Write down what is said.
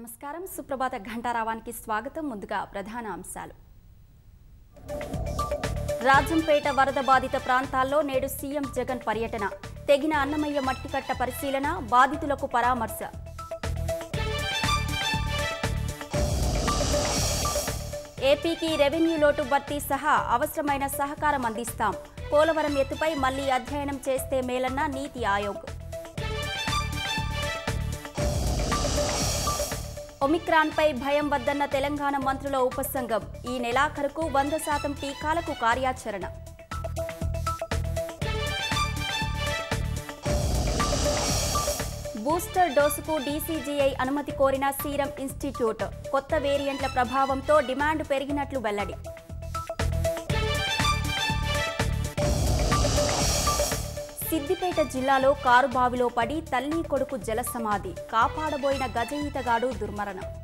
నమస్కారం సుప్రభాత ఘంటారావానికి స్వాగతం ముందుగా ప్రధాన అంశాలు రాజంపేట వరద బాధిత ప్రాంతాల్లో నేడు సీఎం జగన్ పర్యటన తెగిన అన్నమయ్య మట్టికట్ట పరిశీలన బాధితులకు పరామర్శ ఏపీకి రెవెన్యూ లోటు భర్తీ సహా అవసరమైన సహకారం అందిస్తాం పోలవరం ఎత్తుపై మళ్లీ అధ్యయనం చేస్తే మేలన్న నీతి ఆయోగ్ ఒమిక్రాన్పై భయం వద్దన్న తెలంగాణ మంత్రుల ఉపసంఘం ఈ నెలాఖరుకు వంద శాతం టీకాలకు కార్యాచరణ బూస్టర్ డోసుకు డీసీజీఐ అనుమతి కోరిన సీరం ఇన్స్టిట్యూట్ కొత్త వేరియంట్ల ప్రభావంతో డిమాండ్ పెరిగినట్లు వెల్లడి సిద్దిపేట జిల్లాలో కారు బావిలో పడి తల్లి కొడుకు జలసమాధి కాపాడబోయిన గజ ఈతగాడు దుర్మరణం